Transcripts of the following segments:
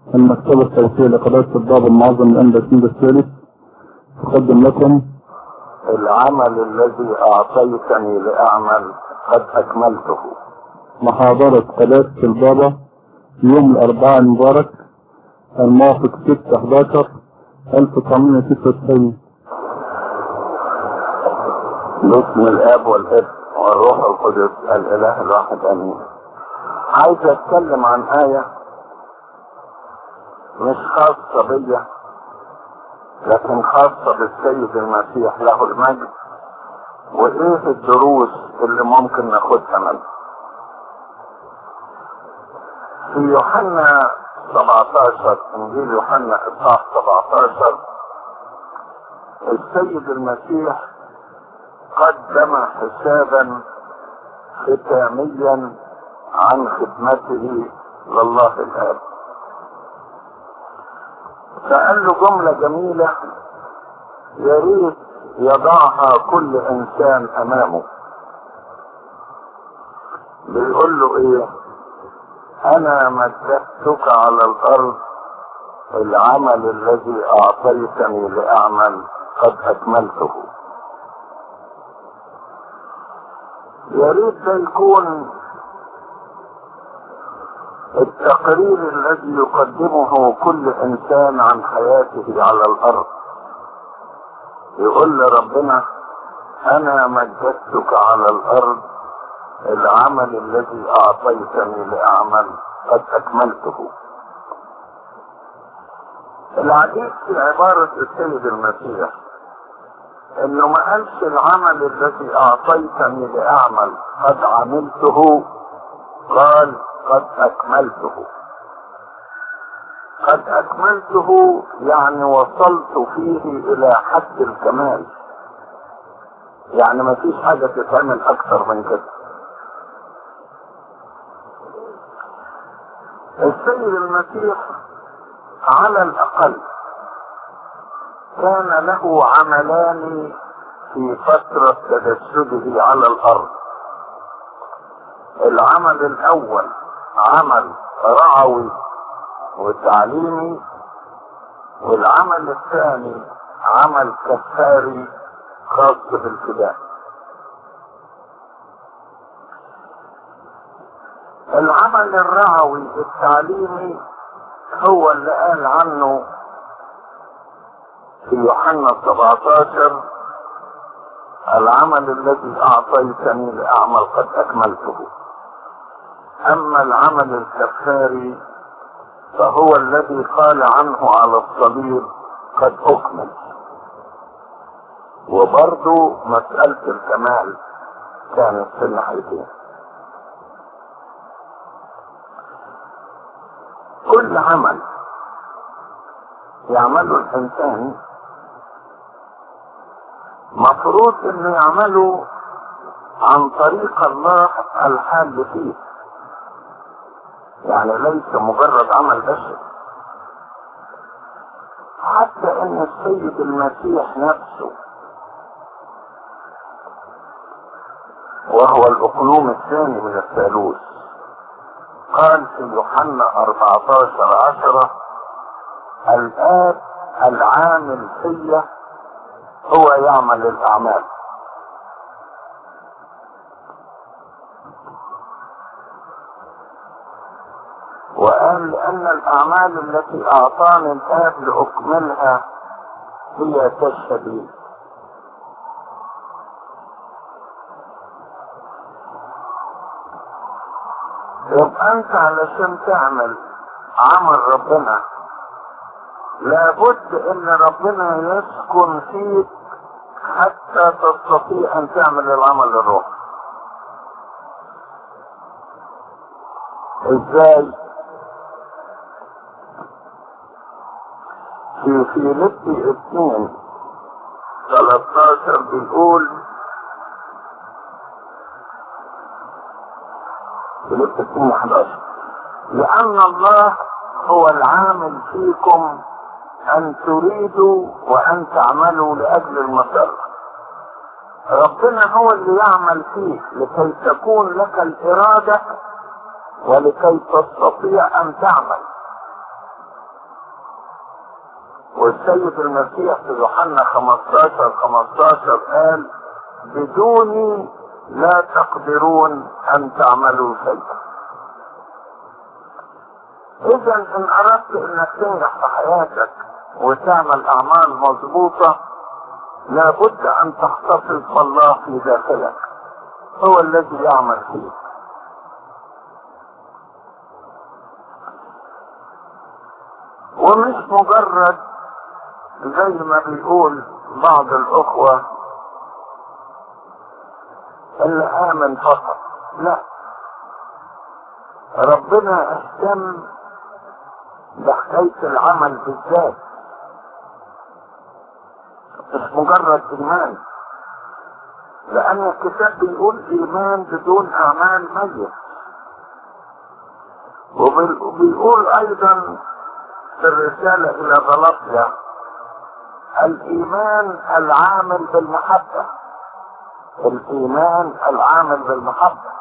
المكتبة الصوتية لقناة الباب المعظم الأندلسي الثالث تقدم لكم العمل الذي أعطيتني لأعمل قد أكملته محاضرة قناة البابا يوم الأربعاء المبارك الموافق 6 11 1996 باسم الاب والابن والروح القدس الاله الواحد امين عايز اتكلم عن آية مش خاصة بيا لكن خاصة بالسيد المسيح له المجد وايه الدروس اللي ممكن ناخدها منه في يوحنا 17 انجيل يوحنا اصحاح 17 السيد المسيح قدم حسابا ختاميا عن خدمته لله الاب فقال له جملة جميلة يا ريت يضعها كل انسان امامه بيقول له ايه انا مددتك على الارض العمل الذي اعطيتني لاعمل قد اكملته يا ريت ده يكون التقرير الذي يقدمه كل انسان عن حياته على الارض يقول لربنا انا مجدتك على الارض العمل الذي اعطيتني لاعمل قد اكملته العجيب في عبارة السيد المسيح انه ما قالش العمل الذي اعطيتني لاعمل قد عملته قال قد اكملته قد اكملته يعني وصلت فيه الى حد الكمال يعني ما فيش حاجة تتعمل اكثر من كده السيد المسيح على الاقل كان له عملان في فترة تجسده على الأرض العمل الأول عمل رعوي وتعليمي والعمل الثاني عمل كفاري خاص بالفداء العمل الرعوي التعليمي هو اللي قال عنه في يوحنا 17 العمل الذي اعطيتني لاعمل قد اكملته اما العمل الكفاري فهو الذي قال عنه على الصليب قد اكمل وبرضه مسألة الكمال كانت في الناحيتين كل عمل يعمله الانسان مفروض انه يعمله عن طريق الله الحال فيه يعني ليس مجرد عمل بشري حتى ان السيد المسيح نفسه وهو الاقنوم الثاني من الثالوث قال في يوحنا 14 عشرة الآب العامل فيه هو يعمل الأعمال وقال لأن الأعمال التي أعطاني الآب لأكملها هي تشهد يبقى أنت علشان تعمل عمل ربنا لابد ان ربنا يسكن فيك حتى تستطيع ان تعمل العمل الروح ازاي في فيليبي اثنين 13 بيقول فيليبي اثنين 11 لان الله هو العامل فيكم أن تريدوا وأن تعملوا لأجل المسار ربنا هو اللي يعمل فيك لكي تكون لك الإرادة ولكي تستطيع أن تعمل والسيد المسيح في يوحنا 15 15 قال بدوني لا تقدرون ان تعملوا شيئا اذا ان اردت انك تنجح في حياتك وتعمل اعمال مضبوطة لابد ان تحتفظ بالله في داخلك هو الذي يعمل فيك ومش مجرد زي ما بيقول بعض الاخوة اللي امن فقط لا ربنا اهتم بحكاية العمل بالذات مش مجرد ايمان لان الكتاب بيقول ايمان بدون اعمال ميت وبيقول ايضا في الرسالة الى غلطيا الايمان العامل بالمحبة الايمان العامل بالمحبة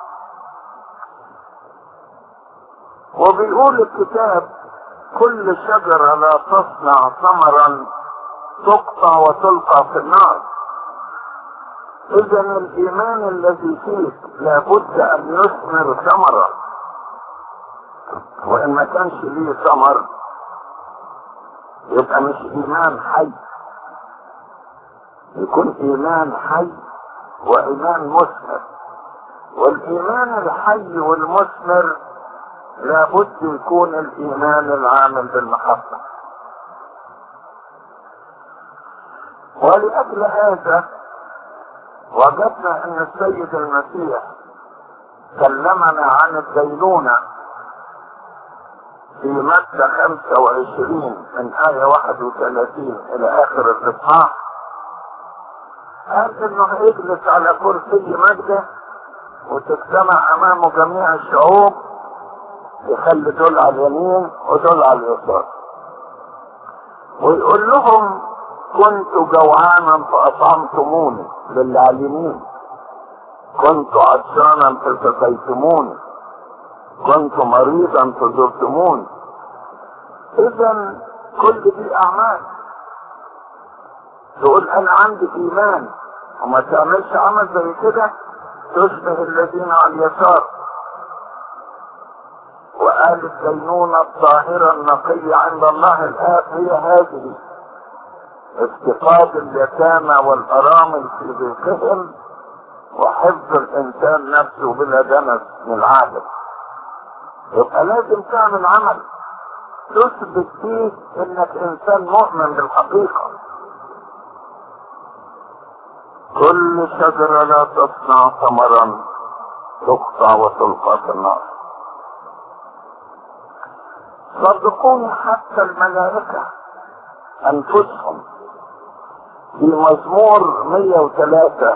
وبيقول الكتاب كل شجرة لا تصنع ثمرا تقطع وتلقى في النار اذا الايمان الذي فيك لابد ان يثمر ثمرة وان ما كانش ليه ثمر يبقى مش ايمان حي يكون ايمان حي وايمان مثمر والايمان الحي والمثمر لابد يكون الايمان العامل بالمحبه ولاجل هذا وجدنا ان السيد المسيح كلمنا عن الدينونة في متى 25 من آية 31 إلى آخر الإصحاح قال إنه هيجلس على كرسي مجده وتجتمع أمامه جميع الشعوب يخلي دول على اليمين ودول على اليسار ويقول لهم كنت جوعانا فأطعمتموني للي على اليمين كنت عطشانا فسقيتموني كنت مريضا فزرتموني اذا كل دي اعمال تقول انا عندي ايمان وما تعملش عمل زي كده تشبه الذين على اليسار وقال الدينونة الطاهرة النقية عند الله الآب هي هذه افتقاد اليتامى والأرامل في ضيقهم وحفظ الإنسان نفسه بلا دنس من العالم يبقى لازم تعمل عمل تثبت فيه انك انسان مؤمن بالحقيقة كل شجرة لا تصنع ثمرا تقطع وتلقى في النار صدقوني حتى الملائكة انفسهم في مزمور 103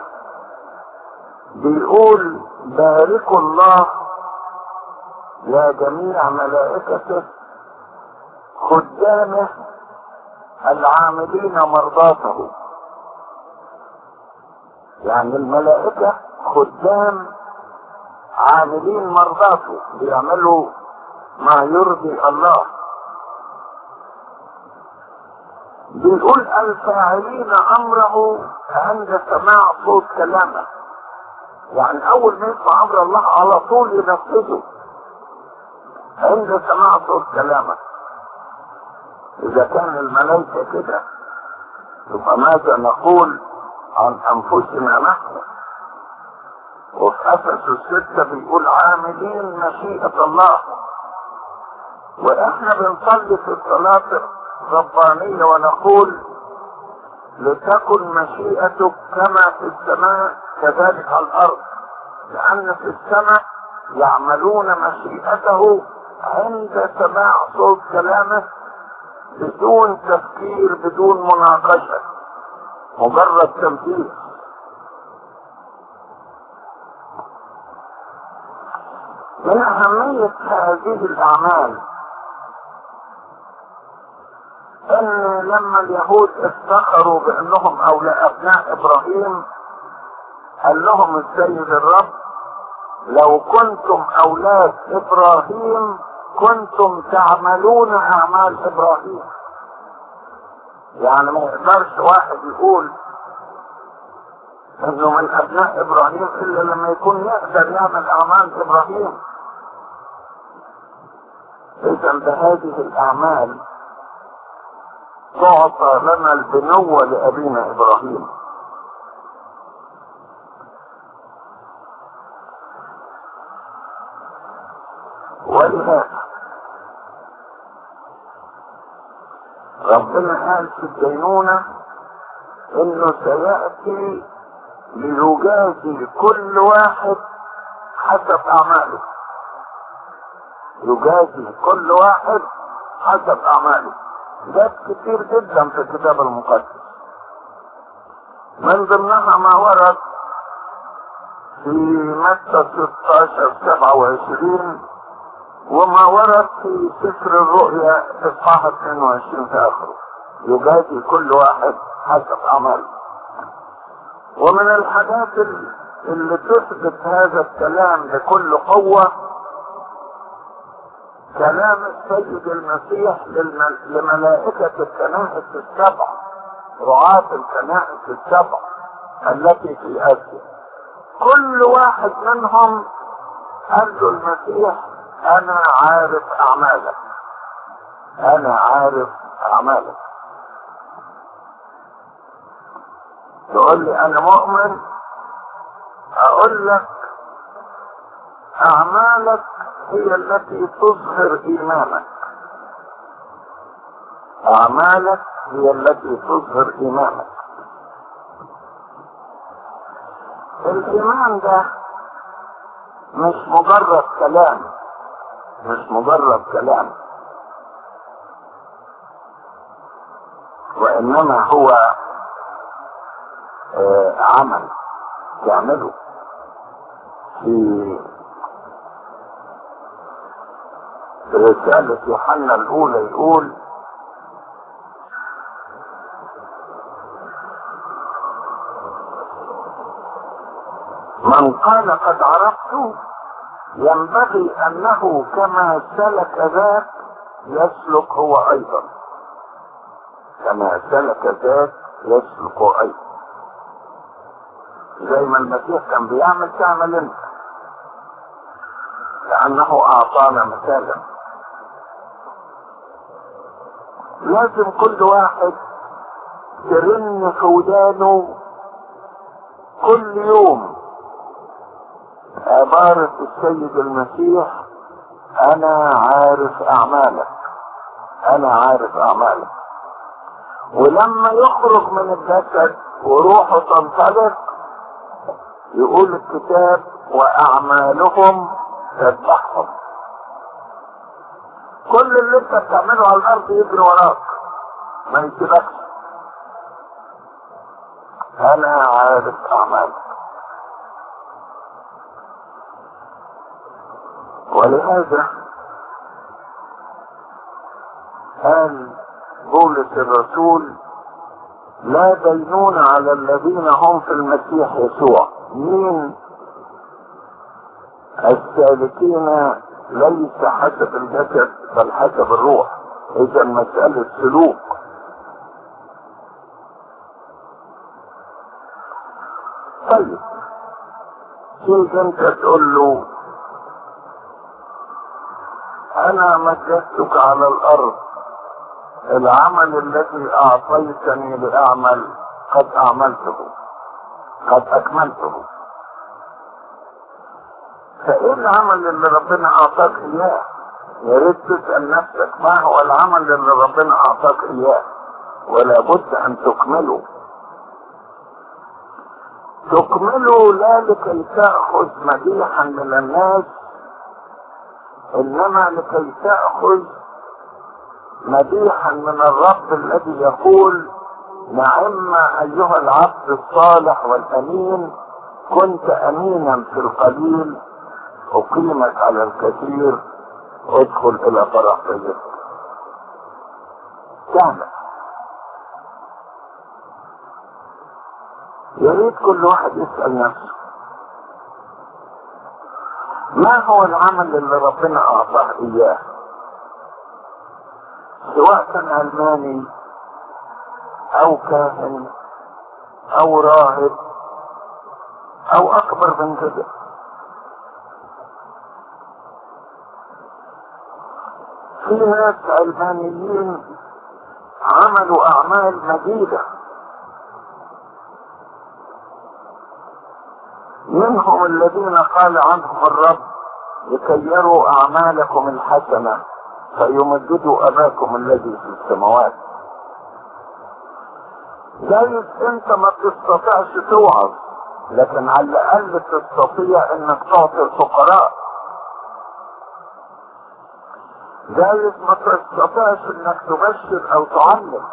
بيقول باركوا الله يا جميع ملائكته خدامه العاملين مرضاته يعني الملائكة خدام عاملين مرضاته بيعملوا ما يرضي الله بيقول الفاعلين امره عند سماع صوت كلامه يعني اول ما يسمع امر الله على طول ينفذه عند سماع صوت كلامه اذا كان الملائكه كده يبقى ماذا نقول عن انفسنا نحن وفي افسس الستة بيقول عاملين مشيئة الله واحنا بنصلي في الصلاة الربانية ونقول لتكن مشيئتك كما في السماء كذلك على الارض لان في السماء يعملون مشيئته عند سماع صوت كلامه بدون تفكير بدون مناقشة مجرد تنفيذ من أهمية هذه الأعمال أن لما اليهود افتخروا بأنهم أولى أبناء إبراهيم قال لهم السيد الرب لو كنتم أولاد إبراهيم كنتم تعملون أعمال إبراهيم يعني ما يقدرش واحد يقول انه من ابناء ابراهيم الا لما يكون يقدر يعمل اعمال ابراهيم اذا بهذه الاعمال تعطى لنا البنوة لابينا ابراهيم ولهذا ربنا قال في الدينونة انه سيأتي ليجازي كل واحد حسب اعماله يجازي كل واحد حسب اعماله ده كتير جدا في الكتاب المقدس من ضمنها ما ورد في متى 16 27 وما ورد في سفر الرؤيا اصحاح 22 في اخره يجازي كل واحد حسب اعماله ومن الحاجات اللي تثبت هذا الكلام بكل قوة كلام السيد المسيح لملائكة الكنائس السبع رعاة الكنائس السبع التي في آسيا كل واحد منهم قال له المسيح أنا عارف أعمالك أنا عارف أعمالك تقول لي انا مؤمن اقول لك اعمالك هي التي تظهر ايمانك اعمالك هي التي تظهر ايمانك الايمان ده مش مجرد كلام مش مجرد كلام وانما هو آه عمل يعمله في رسالة يوحنا الأولى يقول من قال قد عرفت ينبغي أنه كما سلك ذاك يسلك هو أيضا كما سلك ذاك يسلك هو أيضا زي ما المسيح كان بيعمل تعمل انت لانه اعطانا مثالا لازم كل واحد ترن في ودانه كل يوم عبارة السيد المسيح انا عارف اعمالك انا عارف اعمالك ولما يخرج من الجسد وروحه تنطلق يقول الكتاب واعمالهم تتبعهم كل اللي انت بتعمله على الارض يجري وراك ما يسيبكش انا عارف اعمالك ولهذا قال بولس الرسول لا دينون على الذين هم في المسيح يسوع مين السالكين ليس حسب الجسد بل حسب الروح اذا مسألة سلوك طيب تيجي انت تقول له انا مجدتك على الارض العمل الذي اعطيتني لاعمل قد اعملته قد اكملته فايه العمل اللي ربنا اعطاك اياه يا ريت تسال نفسك ما هو العمل اللي ربنا اعطاك اياه ولا بد ان تكمله تكمله لا لكي تاخذ مديحا من الناس انما لكي تاخذ مديحا من الرب الذي يقول نعم ايها العبد الصالح والامين كنت امينا في القليل اقيمك على الكثير ادخل الى فرح رزقك تعمل يا ريت كل واحد يسال نفسه ما هو العمل اللي ربنا اعطاه اياه سواء كان علماني او كاهن او راهب او اكبر من كده في ناس علمانيين عملوا اعمال مجيدة منهم الذين قال عنهم الرب لكي يروا اعمالكم الحسنة فيمجدوا اباكم الذي في السماوات جايز انت ما تستطيعش توعظ لكن على الاقل تستطيع انك تعطي الفقراء جايز ما تستطيعش انك تبشر او تعلم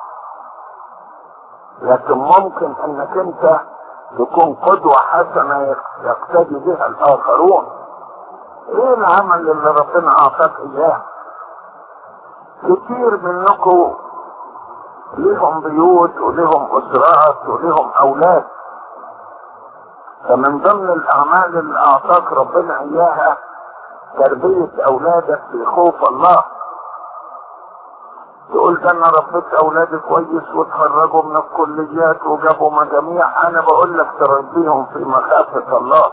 لكن ممكن انك انت تكون قدوة حسنة يقتدي بها الاخرون ايه العمل اللي ربنا اعطاك اياه كتير منكم لهم بيوت ولهم اسرات ولهم اولاد فمن ضمن الاعمال اللي اعطاك ربنا اياها تربية اولادك في خوف الله تقول ده انا ربيت اولادي كويس وتخرجوا من الكليات وجابوا مجاميع انا بقول لك تربيهم في مخافة الله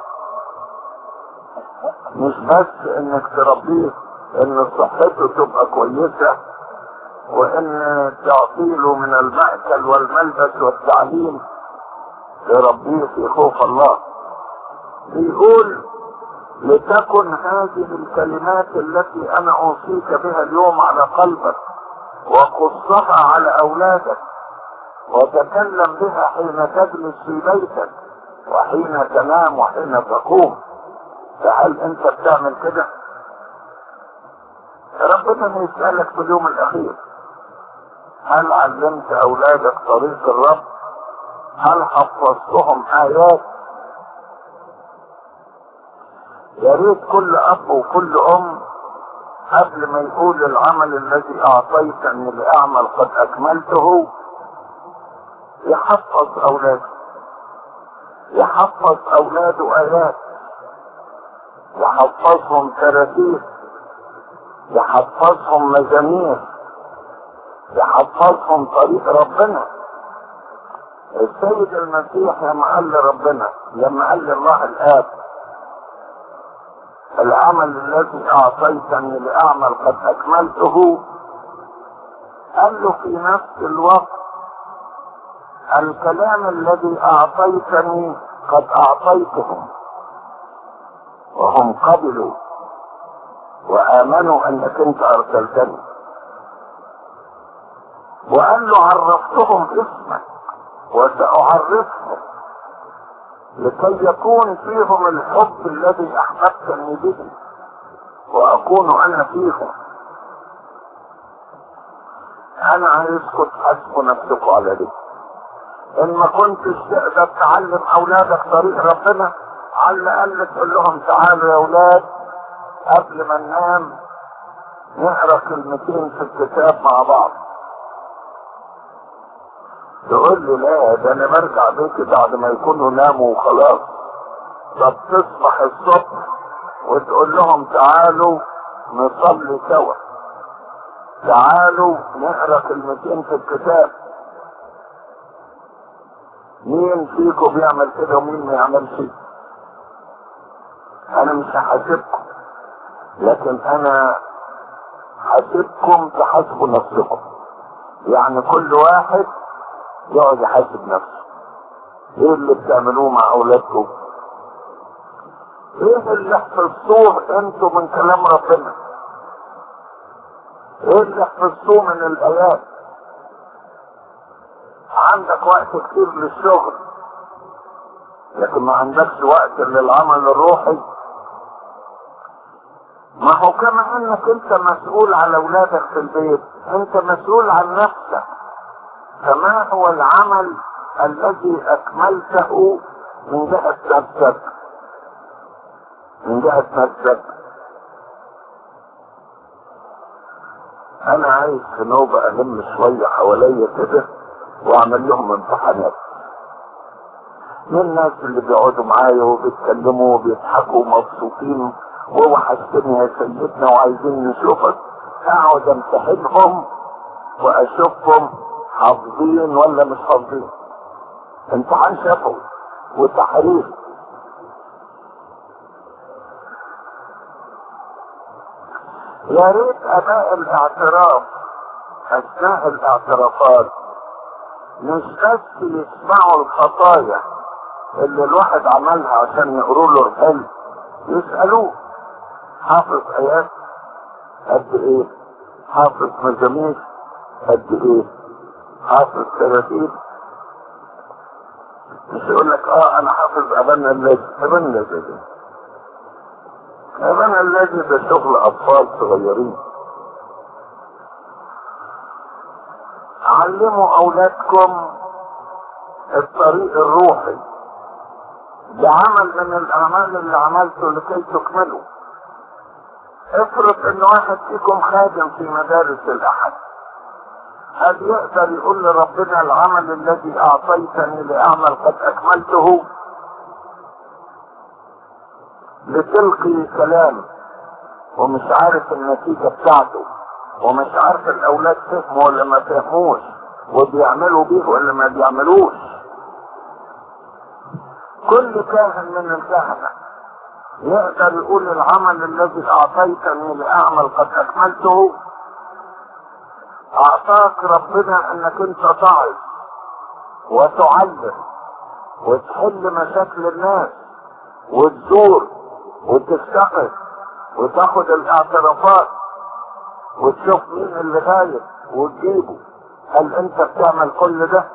مش بس انك تربيه ان صحته تبقى كويسة وان تعطيله من المأكل والملبس والتعليم تربيه في خوف الله بيقول لتكن هذه الكلمات التي انا اوصيك بها اليوم على قلبك وقصها على اولادك وتكلم بها حين تجلس في بيتك وحين تنام وحين تقوم فهل انت بتعمل كده ربنا يسألك في اليوم الاخير هل علمت اولادك طريق الرب هل حفظتهم ايات يا ريت كل اب وكل ام قبل ما يقول العمل الذي اعطيتني لاعمل قد اكملته يحفظ اولاده يحفظ اولاده ايات يحفظهم كراتيب يحفظهم مزامير يحفظهم طريق ربنا السيد المسيح لما قال لربنا لما قال لله الاب العمل الذي اعطيتني لاعمل قد اكملته قال له في نفس الوقت الكلام الذي اعطيتني قد اعطيتهم وهم قبلوا وامنوا انك انت ارسلتني وقال له عرفتهم اسمك وساعرفهم لكي يكون فيهم الحب الذي احببتني به واكون انا فيهم انا عايزكم تحاسبوا نفسكم على دي ان ما كنتش تقدر تعلم اولادك طريق ربنا على الاقل تقول لهم تعالوا يا اولاد قبل ما ننام نقرا كلمتين في الكتاب مع بعض تقول لي لا ده انا برجع بيتي بعد ما يكونوا ناموا وخلاص طب تصبح الصبح وتقول لهم تعالوا نصلي سوا تعالوا نقرا كلمتين في الكتاب مين فيكم بيعمل كده ومين ما يعملش انا مش هحاسبكم لكن انا حاسبكم تحاسبوا نفسكم يعني كل واحد يقعد يحاسب نفسه ايه اللي بتعملوه مع اولادكم ايه اللي حفظتوه انتوا من كلام ربنا ايه اللي حفظتوه من الايات عندك وقت كتير للشغل لكن ما عندكش وقت للعمل الروحي ما هو كما انك انت مسؤول على اولادك في البيت انت مسؤول عن نفسك فما هو العمل الذي اكملته من جهة نفسك من جهة نفسك انا عايز في نوبة الم شوية حواليا كده واعمل لهم امتحانات من الناس اللي بيقعدوا معايا وبيتكلموا وبيضحكوا ومبسوطين ووحشتني يا سيدنا وعايزين نشوفك اقعد امتحنهم واشوفهم حافظين ولا مش حافظين امتحان شفوي وتحرير يا ريت اداء الاعتراف اثناء الاعترافات مش بس يسمعوا الخطايا اللي الواحد عملها عشان يقروا له الحلم يسألوه حافظ ايات قد ايه حافظ مزامير قد ايه حافظ ثلاثين مش يقول لك اه انا حافظ ابانا الذي ابانا الذي ابانا الذي ده شغل اطفال صغيرين علموا اولادكم الطريق الروحي ده عمل من الاعمال اللي عملته لكي تكملوا افرض ان واحد فيكم خادم في مدارس الاحد هل يقدر يقول لربنا العمل الذي اعطيتني لاعمل قد اكملته بتلقي كلام ومش عارف النتيجة بتاعته ومش عارف الاولاد فهموا ولا ما فهموش وبيعملوا بيه ولا ما بيعملوش كل كاهن من الكهنة يقدر يقول العمل الذي اعطيتني لاعمل قد اكملته اعطاك ربنا انك انت تعظ وتعلم وتحل مشاكل الناس وتزور وتفتقد وتاخد الاعترافات وتشوف مين اللي غايب وتجيبه هل انت بتعمل كل ده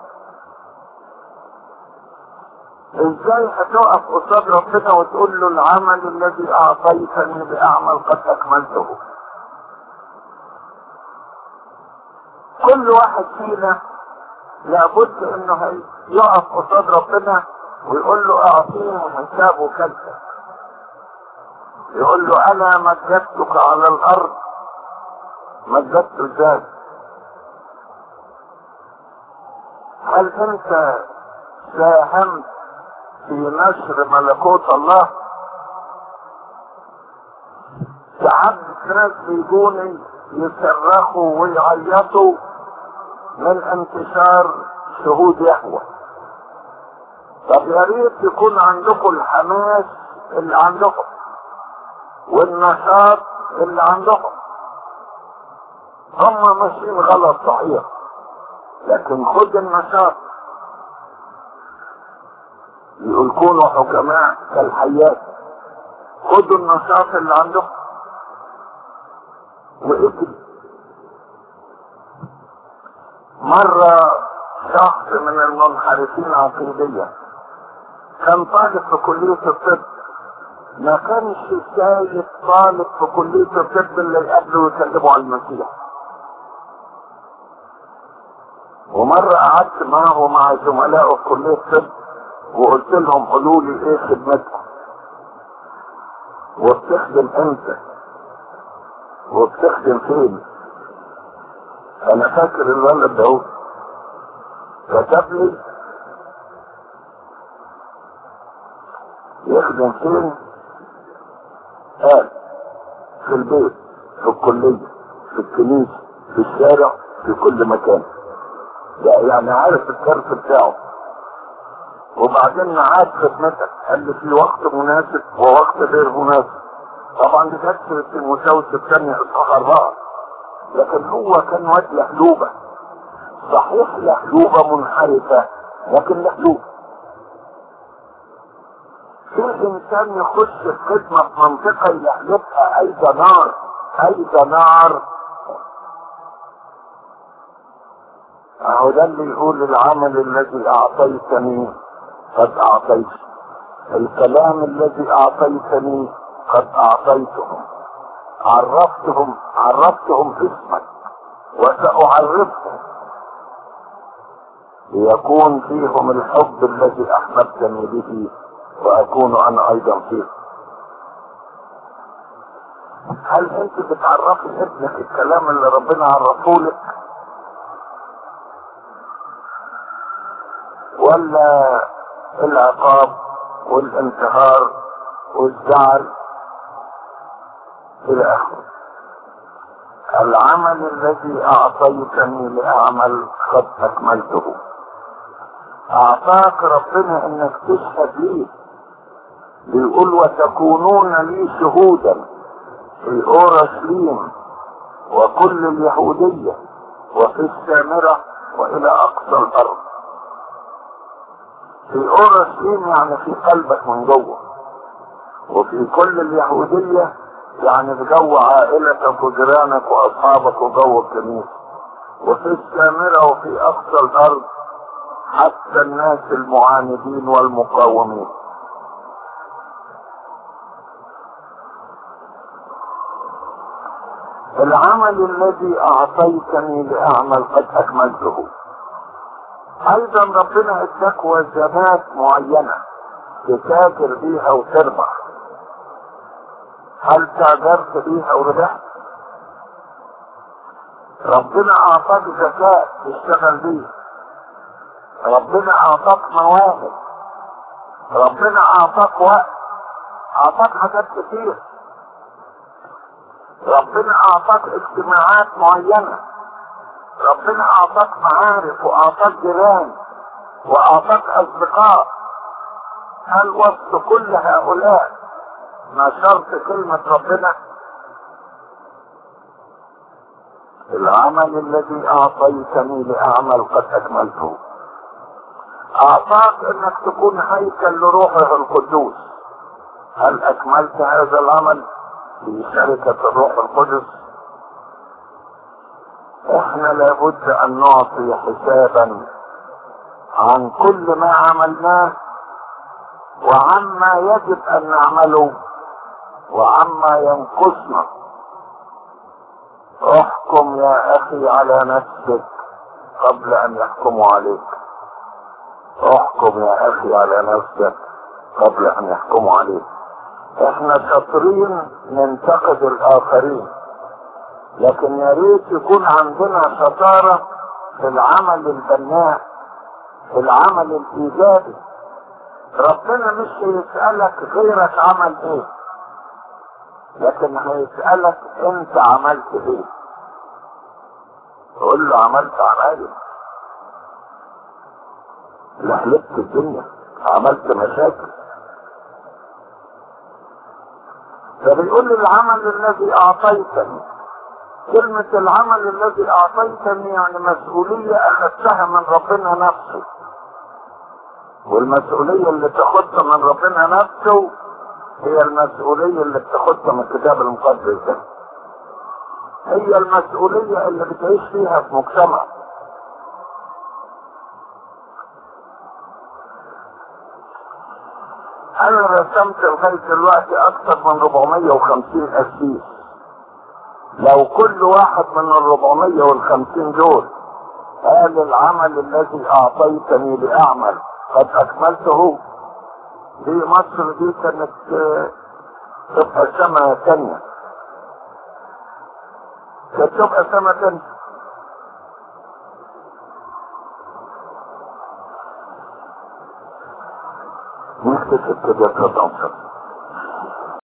ازاي هتقف قصاد ربنا وتقول له العمل الذي اعطيتني باعمل قد اكملته كل واحد فينا لابد انه يقف قصاد ربنا ويقول له اعطيني حساب كذا يقول له انا مجدتك على الارض مجدت ازاي هل انت ساهمت في نشر ملكوت الله ساعات ناس بيجوني يصرخوا ويعيطوا من انتشار شهود يهوه طب يا ريت يكون عندكم الحماس اللي عندكم والنشاط اللي عندكم هم ماشيين غلط صحيح لكن خد النشاط يقول كونوا حكماء كالحيات خدوا النشاط اللي عندكم واجري مرة شخص من المنحرفين عقيديا كان طالب في كلية الطب ما كانش شايف طالب في كلية الطب اللي يقابله ويكلمه على المسيح ومرة قعدت معه ومع زملائه في كلية الطب وقلت لهم قولوا لي ايه خدمتكم وبتخدم امتى وبتخدم فين انا فاكر الولد ده كتب لي يخدم فين قال في البيت في الكلية في الكنيسة في الشارع في كل مكان يعني عارف الكرف بتاعه وبعدين معاد خدمتك قال لي في وقت مناسب ووقت غير مناسب طبعا دي كانت في المساوس الثانية اصحاح اربعة لكن هو كان واد لهلوبة صحيح لهلوبة منحرفة لكن لهلوبة في انسان يخش في خدمة في منطقة يحلبها ايضا نار ايضا نار اهو ده اللي يقول العمل الذي اعطيتني قد اعطيت الكلام الذي اعطيتني قد اعطيتهم عرفتهم عرفتهم اسمك وساعرفهم ليكون فيهم الحب الذي احببتني به واكون انا ايضا فيه هل انت بتعرفي ابنك الكلام اللي ربنا عرفه لك ولا العقاب والانتهار والزعل الى اخره العمل الذي اعطيتني لاعمل قد اكملته اعطاك ربنا انك تشهد ليه بيقول وتكونون لي شهودا في اورشليم وكل اليهودية وفي السامرة والى اقصى الارض في اورشليم يعني في قلبك من جوه وفي كل اليهودية يعني في جو عائلتك وجيرانك واصحابك وجو الكنيسة وفي السامرة وفي اقصى الارض حتى الناس المعاندين والمقاومين العمل الذي اعطيتني لاعمل قد اكملته ايضا ربنا اداك وجبات معينة تتاجر بيها وتربح هل تاجرت بيها وربحت ربنا اعطاك ذكاء تشتغل بيه ربنا اعطاك مواهب ربنا اعطاك وقت اعطاك حاجات كتير ربنا اعطاك اجتماعات معينة ربنا اعطاك معارف واعطاك جيران واعطاك اصدقاء هل وسط كل هؤلاء نشرت كلمة ربنا العمل الذي اعطيتني لاعمل قد اكملته اعطاك انك تكون هيكل لروحه القدوس هل اكملت هذا العمل في شركة الروح القدس احنا لابد ان نعطي حسابا عن كل ما عملناه وعما يجب ان نعمله وعما ينقصنا احكم يا اخي على نفسك قبل ان يحكموا عليك احكم يا اخي على نفسك قبل ان يحكموا عليك احنا شاطرين ننتقد الاخرين لكن يا ريت يكون عندنا شطارة في العمل البناء في العمل الايجابي ربنا مش هيسألك غيرك عمل ايه لكن هيسألك انت عملت ايه تقول له عملت عمايل لحلبت الدنيا عملت مشاكل فبيقول لي العمل الذي اعطيتني كلمة العمل الذي اعطيتني يعني مسؤولية اخذتها من ربنا نفسه والمسؤولية اللي تاخدها من ربنا نفسه هي المسؤولية اللي بتاخدها من الكتاب المقدس ده هي المسؤولية اللي بتعيش فيها في مجتمع انا رسمت لغاية دلوقتي اكثر من 450 اسيس لو كل واحد من ال 450 دول قال العمل الذي اعطيتني لاعمل قد اكملته دي مصر دي كانت تبقى سنة تانية كانت تبقى سنة تانية نكتشف كده كده